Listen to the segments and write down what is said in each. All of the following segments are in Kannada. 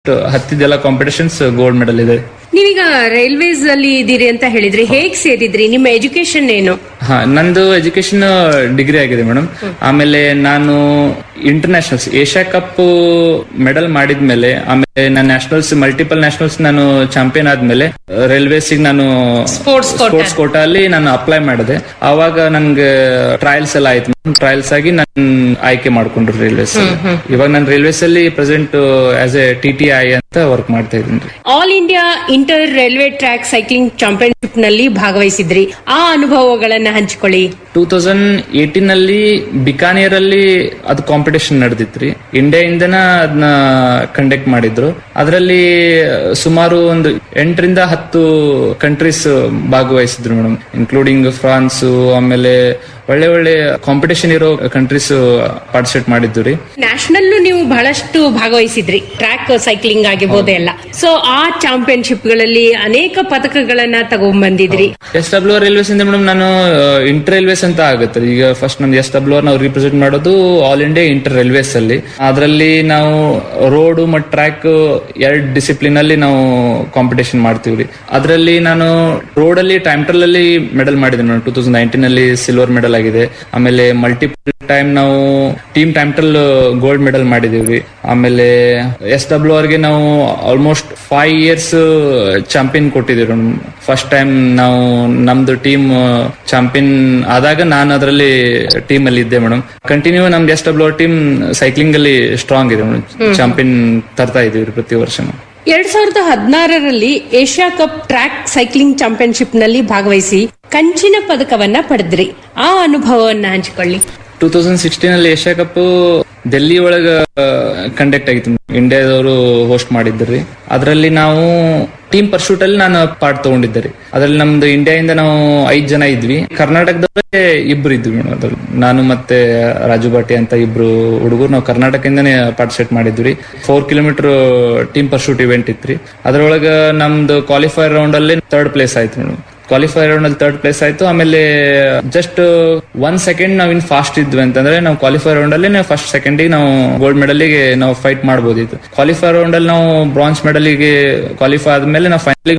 ಹತ್ತಿದೆಲ್ಲ ಕಾಂಪಿಟೇಷನ್ಸ್ ಗೋಲ್ಡ್ ಮೆಡಲ್ ಇದೆ ನೀವೀಗ ರೈಲ್ವೇಸ್ ಅಲ್ಲಿ ಇದ್ದೀರಿ ಅಂತ ಹೇಳಿದ್ರಿ ಹೇಗ್ ಸೇರಿದ್ರಿ ನಿಮ್ಮ ಎಜುಕೇಶನ್ ಏನು ಹಾ ನಂದು ಎಜುಕೇಶನ್ ಡಿಗ್ರಿ ಆಗಿದೆ ಮೇಡಮ್ ಆಮೇಲೆ ನಾನು ಇಂಟರ್ನ್ಯಾಷನಲ್ಸ್ ಏಷ್ಯಾ ಕಪ್ ಮೆಡಲ್ ಮಾಡಿದ್ಮೇಲೆ ಆಮೇಲೆ ನಾನು ನ್ಯಾಷನಲ್ಸ್ ಮಲ್ಟಿಪಲ್ ನ್ಯಾಷನಲ್ಸ್ ನಾನು ಚಾಂಪಿಯನ್ ಆದ್ಮೇಲೆ ರೈಲ್ವೇಸ್ ನಾನು Sports quota. ಸ್ಪೋರ್ಟ್ಸ್ ಕೋಟಾ ಅಲ್ಲಿ ನಾನು ಅಪ್ಲೈ ಮಾಡಿದೆ ಆವಾಗ ನನ್ಗೆ ಟ್ರಯಲ್ಸ್ ಎಲ್ಲ ಆಯ್ತು ಟ್ರಯಲ್ಸ್ ಆಗಿ ನಾನು ಆಯ್ಕೆ ಮಾಡ್ಕೊಂಡ್ರು ರೈಲ್ವೇಸ್ ಇವಾಗ ನಾನು ರೈಲ್ವೇಸ್ ಅಲ್ಲಿ present as A T T I ಅಂತ ವರ್ಕ್ ಮಾಡ್ತಾ ಇದ್ದೀನಿ all India inter railway track cycling championship ನಲ್ಲಿ ಭಾಗವಹಿಸಿದ್ರಿ ಆ ಅನುಭವಗಳನ್ನ ಹಂಚಿಕೊಳ್ಳಿ ಟೂ ತೌಸಂಡ್ ಏಟೀನ್ ಅಲ್ಲಿ ಬಿಕಾನೇರ್ ಅಲ್ಲಿ ಅದು ಕಾಂಪಿಟೇಷನ್ ನಡೆದಿತ್ರಿ ಇಂಡಿಯಾಯಿಂದನ ಅದನ್ನ ಕಂಡಕ್ಟ್ ಮಾಡಿದ್ರು ಅದರಲ್ಲಿ ಸುಮಾರು ಒಂದು ಎಂಟರಿಂದ ಹತ್ತು ಕಂಟ್ರೀಸ್ ಭಾಗವಹಿಸಿದ್ರು ಮೇಡಮ್ ಇನ್ಕ್ಲೂಡಿಂಗ್ ಫ್ರಾನ್ಸ್ ಆಮೇಲೆ ಒಳ್ಳೆ ಒಳ್ಳೆ ಕಾಂಪಿಟೇಷನ್ ಇರೋ ಕಂಟ್ರೀಸ್ ಪಾರ್ಟಿಸಿಪೇಟ್ ಮಾಡಿದ್ದು ರೀ ನ್ಯಾಷನಲ್ ನೀವು ಬಹಳಷ್ಟು ಭಾಗವಹಿಸಿದ್ರಿ ಟ್ರ್ಯಾಕ್ ಸೈಕ್ಲಿಂಗ್ ಆಗಿರ್ಬೋದು ಎಲ್ಲ ಸೊ ಆ ಚಾಂಪಿಯನ್ಶಿಪ್ ಗಳಲ್ಲಿ ಅನೇಕ ಪದಕಗಳನ್ನ ತಗೊಂಡ್ಬಂದಿದ್ರಿ ಎಸ್ ಡಬ್ಲ್ಯೂ ಆರ್ ರೈಲ್ವೇಸ್ ಇಂದ ಮೇಡಮ್ ನಾನು ಇಂಟರ್ ರೈಲ್ವೇಸ್ ಅಂತ ಆಗುತ್ತೆ ಈಗ ಫಸ್ಟ್ ನಮ್ದು ಎಸ್ ಡಬ್ಲ್ಯೂ ಆರ್ ನಾವು ರಿಪ್ರೆಸೆಂಟ್ ಮಾಡೋದು ಆಲ್ ಇಂಡಿಯಾ ಇಂಟರ್ ರೈಲ್ವೇಸ್ ಅಲ್ಲಿ ಅದರಲ್ಲಿ ನಾವು ರೋಡ್ ಮತ್ತು ಟ್ರ್ಯಾಕ್ ಎರಡು ಡಿಸಿಪ್ಲಿನ್ ಅಲ್ಲಿ ನಾವು ಕಾಂಪಿಟೇಷನ್ ಮಾಡ್ತೀವಿ ರೀ ಅದರಲ್ಲಿ ನಾನು ರೋಡ್ ಅಲ್ಲಿ ಟೈಮ್ ಟ್ರಲ್ ಅಲ್ಲಿ ಮೆಡಲ್ ಮಾಡಿದ್ದೀನಿ ನಾನು ಟೂ ತೌಸಂಡ್ ನೈನ್ಟೀನ್ ಅಲ್ಲಿ ಸಿಲ್ವರ್ ಮೆಡಲ್ ಆಗಿದೆ ಆಮೇಲೆ ಮಲ್ಟಿಪಲ್ ಟೈಮ್ ನಾವು team time trial gold medal ಮಾಡಿದೀವಿ ರೀ ಆಮೇಲೆ ಎಸ್ ಡಬ್ಲ್ಯೂ ಆರ್ಗೆ ನಾವು ಆಲ್ಮೋಸ್ಟ್ ಫೈವ್ ಇಯರ್ಸ್ ಚಾಂಪಿಯನ್ ಕೊಟ್ಟಿದ್ದೀವಿ ಫಸ್ಟ್ ಟೈಮ್ ನಾವು ನಮ್ದು ಟೀಮ್ ಚಾಂಪಿಯನ್ ಆದಾಗ ನಾನು ಅದರಲ್ಲಿ ಟೀಮ್ ಅಲ್ಲಿ ಇದ್ದೆ ಮೇಡಮ್ ಕಂಟಿನ್ಯೂ ನಮ್ದು S W R team cycling ಅಲ್ಲಿ ಸ್ಟ್ರಾಂಗ್ ಇದೆ ಮೇಡಮ್ ಚಾಂಪಿಯನ್ ತರ್ತಾ ಇದೀವಿ ಪ್ರತಿ ವರ್ಷ ಎರಡ್ ಸಾವಿರದ ಹದಿನಾರರಲ್ಲಿ Asia cup track cycling championship ನಲ್ಲಿ ಭಾಗವಹಿಸಿ ಕಂಚಿನ ಪದಕವನ್ನ ಪಡೆದ್ರಿ ಆ ಅನುಭವವನ್ನ ಹಂಚಿಕೊಳ್ಳಿ ಟೂ ತೌಸಂಡ್ ಸಿಕ್ಸ್ಟೀನ್ ಅಲ್ಲಿ ಏಷ್ಯಾ ಕಪ್ ಡೆಲ್ಲಿ ಒಳಗ ಕಂಡಕ್ಟ್ ಆಗಿತ್ತು ಇಂಡಿಯಾದವರು ಹೋಸ್ಟ್ ಮಾಡಿದ್ರಿ ಅದರಲ್ಲಿ ನಾವು ಟೀಮ್ ಪರ್ಶೂಟ್ ಅಲ್ಲಿ ನಾನು ಪಾರ್ಟ್ ತಗೊಂಡಿದ್ದೆ ರೀ ಅದ್ರಲ್ಲಿ ನಮ್ದು ಇಂಡಿಯಾದಿಂದ ನಾವು ಐದ್ ಜನ ಇದ್ವಿ ಕರ್ನಾಟಕದವರೇ ಇಬ್ರು ಇದ್ವಿ ಮೇಡಮ್ ಅದ್ರಲ್ಲಿ ನಾನು ಮತ್ತೆ ರಾಜು ಬಾಟಿ ಅಂತ ಇಬ್ರು ಹುಡುಗರು ನಾವು ಕರ್ನಾಟಕದಿಂದನೇ ಪಾರ್ಟಿಸಿಪೇಟ್ ಮಾಡಿದ್ವಿ four kilometre team pursuit event ಇತ್ರಿ ಅದ್ರೊಳಗ ನಮ್ದು ಕ್ವಾಲಿಫೈರ್ ರೌಂಡ್ ಅಲ್ಲಿ ಥರ್ಡ್ ಪ್ಲೇಸ್ ಆಯ್ತು ಮೇಡಮ್ ಕ್ವಾಲಿಫೈರ್ ರೌಂಡ್ ಅಲ್ಲಿ ಥರ್ಡ್ ಪ್ಲೇಸ್ ಆಯ್ತು ಆಮೇಲೆ ಜಸ್ಟ್ ಒನ್ ಸೆಕೆಂಡ್ ನಾವ್ ಇನ್ ಫಾಸ್ಟ್ ಇದ್ವಿ ಅಂತಂದ್ರೆ ನಾವು ಕ್ವಾಲಿಫೈರ್ ರೌಂಡ್ ಅಲ್ಲಿ ನಾವು ಫಸ್ಟ್ ಸೆಕೆಂಡ್ ನಾವು ಗೋಲ್ಡ್ ಮೆಡಲ್ ಗೆ ನಾವು ಫೈಟ್ ಮಾಡಬಹುದಿತ್ತು ಕ್ವಾಲಿಫೈರ್ ರೌಂಡ್ ಅಲ್ಲಿ ನಾವು ಬ್ರಾಂಚ್ ಮೆಡಲ್ ಗೆ ಕ್ವಾಲಿಫೈ ಆದ್ಮೇಲೆ ನಾವು ಫೈನಲ್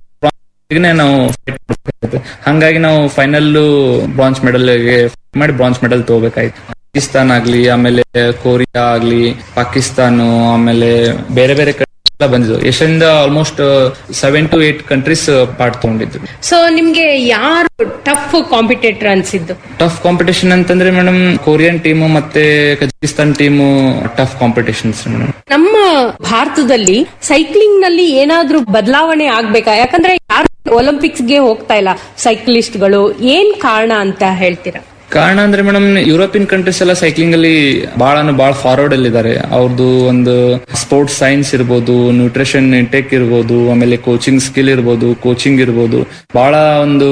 ನಾವು ಫೈಟ್ ಮಾಡಬೇಕಾಗುತ್ತೆ ಹಂಗಾಗಿ ನಾವು ಫೈನಲ್ ಬ್ರಾಂಚ್ ಮೆಡಲ್ ಗೆ fight ಮಾಡಿ ಬ್ರಾಂಚ್ ಮೆಡಲ್ ತಗೋಬೇಕಾಯ್ತು ಪಾಕಿಸ್ತಾನ್ ಆಗ್ಲಿ ಆಮೇಲೆ ಕೊರಿಯಾ ಆಗ್ಲಿ ಪಾಕಿಸ್ತಾನ ಆಮೇಲೆ ಬೇರೆ ಬೇರೆ country ಎಲ್ಲ ಬಂದಿದ್ದು ಏಷ್ಯಾದಿಂದ almost seven to eight countries part ತಗೊಂಡಿದ್ರು ಸೊ ನಿಮ್ಗೆ ಯಾರು ಟಫ್ ಕಾಂಪಿಟೇಟರ್ ಅನ್ಸಿದ್ದು ಟಫ್ ಕಾಂಪಿಟೇಷನ್ ಅಂತಂದ್ರೆ ಮೇಡಮ್ ಕೊರಿಯನ್ ಟೀಮು ಮತ್ತೆ Kazakhstan team tough competitions madam ನಮ್ಮ ಭಾರತದಲ್ಲಿ ಸೈಕ್ಲಿಂಗ್ ನಲ್ಲಿ ಏನಾದ್ರೂ ಬದಲಾವಣೆ ಆಗ್ಬೇಕಾ ಯಾಕಂದ್ರೆ ಯಾರು ಒಲಿಂಪಿಕ್ಸ್ ಗೆ ಹೋಗ್ತಾ ಇಲ್ಲ ಸೈಕ್ಲಿಸ್ಟ್ಗಳು ಏನ್ ಕಾರಣ ಅಂತ ಹೇಳ್ತೀರಾ ಕಾರಣ ಅಂದ್ರೆ ಮೇಡಮ್ ಯುರೋಪಿಯನ್ ಕಂಟ್ರೀಸ್ ಎಲ್ಲ ಸೈಕ್ಲಿಂಗ್ ಅಲ್ಲಿ ಬಹಳ ಬಹಳ ಫಾರ್ವರ್ಡ್ ಅಲ್ಲಿ ಇದ್ದಾರೆ ಅವ್ರದ್ದು ಒಂದು ಸ್ಪೋರ್ಟ್ಸ್ ಸೈನ್ಸ್ ಇರ್ಬೋದು ನ್ಯೂಟ್ರಿಷನ್ ಇಂಟೇಕ್ ಇರ್ಬೋದು ಆಮೇಲೆ ಕೋಚಿಂಗ್ ಸ್ಕಿಲ್ ಇರ್ಬೋದು ಕೋಚಿಂಗ್ ಇರ್ಬೋದು ಬಹಳ ಒಂದು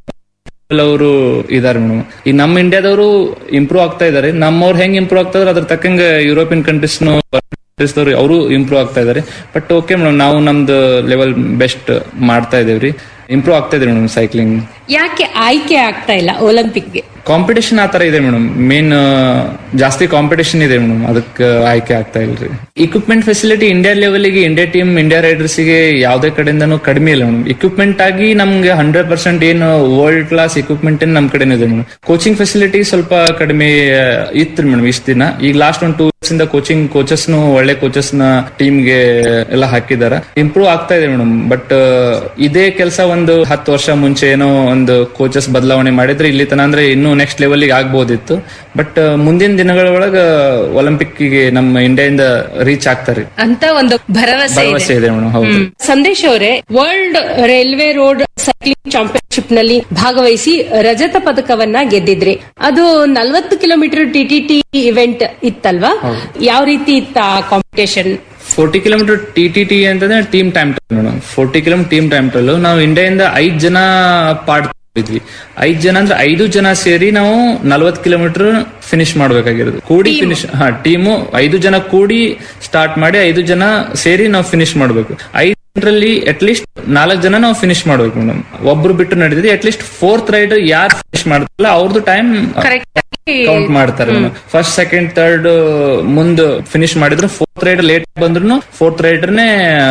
ಅವರು ಇದಾರೆ ಮೇಡಮ್ ಈ ನಮ್ಮ ಇಂಡಿಯಾದವರು ಇಂಪ್ರೂವ್ ಆಗ್ತಾ ಇದಾರೆ ನಮ್ಮವ್ರು ಹೆಂಗ್ ಇಂಪ್ರೂವ್ ಆಗ್ತಾ ಇದಾರೆ ಅದ್ರ ತಕ್ಕಂಗೆ ಯುರೋಪಿಯನ್ ಕಂಟ್ರೀಸ್ನು ಕಂಟ್ರೀಸ್ದವ್ರು ಅವರು ಇಂಪ್ರೂವ್ ಆಗ್ತಾ ಇದಾರೆ ಬಟ್ ಓಕೆ ಮೇಡಮ್ ನಾವು ನಮ್ದು ಲೆವೆಲ್ ಬೆಸ್ಟ್ ಮಾಡ್ತಾ ಇದೇವ್ರಿ ಇಂಪ್ರೂವ್ ಆಗ್ತಾ ಇದೆ ಮೇಡಮ್ ಸೈಕ್ಲಿಂಗ್ ಯಾಕೆ ಆಯ್ಕೆ ಆಗ್ತಾ ಇಲ್ಲ ಒಲಿಂಪಿಕ್ಗೆ ಕಾಂಪಿಟೇಷನ್ ಆ ತರ ಇದೆ ಮೇಡಮ್ ಮೇನ್ ಜಾಸ್ತಿ ಕಾಂಪಿಟೇಷನ್ ಇದೆ ಮೇಡಮ್ ಅದಕ್ಕೆ ಆಯ್ಕೆ ಆಗ್ತಾ ಇಲ್ರಿ ಇಕ್ವಿಪ್ಮೆಂಟ್ ಫೆಸಿಲಿಟಿ ಇಂಡಿಯಾ ಲೆವೆಲ್ಗೆ ಇಂಡಿಯಾ ಟೀಮ್ ಇಂಡಿಯಾ ರೈಡರ್ಸ್ ಗೆ ಯಾವ್ದೇ ಕಡೆಯಿಂದನೂ ಕಡಿಮೆ ಇಲ್ಲ ಮೇಡಮ್ ಇಕ್ವಿಪ್ಮೆಂಟ್ ಆಗಿ ನಮ್ಗೆ ಹಂಡ್ರೆಡ್ ಪರ್ಸೆಂಟ್ ಏನು ವರ್ಲ್ಡ್ ಕ್ಲಾಸ್ ಇಕ್ವಿಪ್ಮೆಂಟ್ ನಮ್ ಕಡೆನೇ ಇದೆ ಮೇಡಮ್ ಕೋಚಿಂಗ್ ಫೆಸಿಲಿಟಿ ಸ್ವಲ್ಪ ಕಡಿಮೆ ಆ, ಇತ್ತು ಮೇಡಮ್ ಇಷ್ಟ ದಿನ ಈಗ ಲಾಸ್ಟ್ ಒಂದು ಟೂ ಇಯರ್ಸ್ ಇಂದ ಕೋಚಿಂಗ್ ಕೋಚಸ್ ಒಳ್ಳೆ ಕೋಚಸ್ ನ ಟೀಮ್ ಗೆ ಎಲ್ಲ ಹಾಕಿದಾರ ಇಂಪ್ರೂವ್ ಆಗ್ತಾ ಇದೆ ಮೇಡಮ್ ಬಟ್ ಇದೇ ಕೆಲಸ ಒಂದು ಹತ್ತು ವರ್ಷ ಮುಂಚೆ ಏನೋ ಒಂದು ಕೋಚಸ್ ಬದಲಾವಣೆ ಮಾಡಿದ್ರೆ ಇಲ್ಲಿ ತನ ಅಂದ್ರೆ ಇನ್ನೂ ನೆಕ್ಸ್ಟ್ ಲೆವೆಲ್ ಆಗ್ಬೋದಿತ್ತು ಬಟ್ ಮುಂದಿನ ದಿನಗಳ ಒಳಗ ಒಲಿಂಪಿಕ್ ಗೆ ನಮ್ಮ ಇಂಡಿಯಾದಿಂದ ರೀಚ್ ಆಗ್ತಾರೆ ಅಂತ ಒಂದು ಭರವಸೆ ಭರವಸೆ ಇದೆ ಇದೆ ಮೇಡಮ್ ಹೌದು ಹ್ಮ್. ಸಂದೇಶ್ ಅವರೇ world railway road cycling championship ನಲ್ಲಿ ಭಾಗವಹಿಸಿ ರಜತ ಪದಕವನ್ನ ಗೆದ್ದಿದ್ರಿ ಅದು ನಲ್ವತ್ತು kilometre T T T event ಇತ್ತಲ್ವಾ ಯಾವ ರೀತಿ ಇತ್ತ competition forty kilometre T T T ಅಂತಂದ್ರೆ team time trial madam forty kilometre team time trial ನಾವು ಇಂಡಿಯಾದಿಂದ ಐದ್ ಜನ ಪಾರ್ಟ್ ಇದ್ವಿ ಐದ್ ಜನ ಅಂದ್ರೆ ಐದು ಜನ ಸೇರಿ ನಾವು ನಲ್ವತ್ ಕಿಲೋಮೀಟರ್ ಫಿನಿಶ್ ಮಾಡ್ಬೇಕಾಗಿರೋದು ಕೂಡಿ ಫಿನಿಶ್ ಹಾ ಟೀಮು ಐದು ಜನ ಕೂಡಿ ಸ್ಟಾರ್ಟ್ ಮಾಡಿ ಐದು ಜನ ಸೇರಿ ನಾವು ಫಿನಿಶ್ ಮಾಡ್ಬೇಕು ಐದರಲ್ಲಿ ಅಟ್ಲೀಸ್ಟ್ ನಾಲ್ಕು ಜನ ನಾವು ಫಿನಿಶ್ ಮಾಡ್ಬೇಕು ಮೇಡಮ್ ಒಬ್ರು ಬಿಟ್ಟು ನಡೆದಿದೆ ಅಟ್ಲೀಸ್ಟ್ ಫೋರ್ತ್ ರೈಡರ್ ಯಾರು ಫಿನಿಶ್ ಮಾಡ್ತಾರಲ್ಲ ಅವ್ರದ್ದು ಟೈಮ್ ಕರೆಕ್ಟ್ ಕೌಂಟ್ ಮಾಡ್ತಾರೆ ಫಸ್ಟ್ ಸೆಕೆಂಡ್ ಥರ್ಡ್ ಮುಂದ್ ಫಿನಿಶ್ ಮಾಡಿದ್ರು ಫೋರ್ತ್ ರೈಡರ್ ಲೇಟ್ ಬಂದ್ರು ಫೋರ್ತ್ ರೈಡರ್ನೇ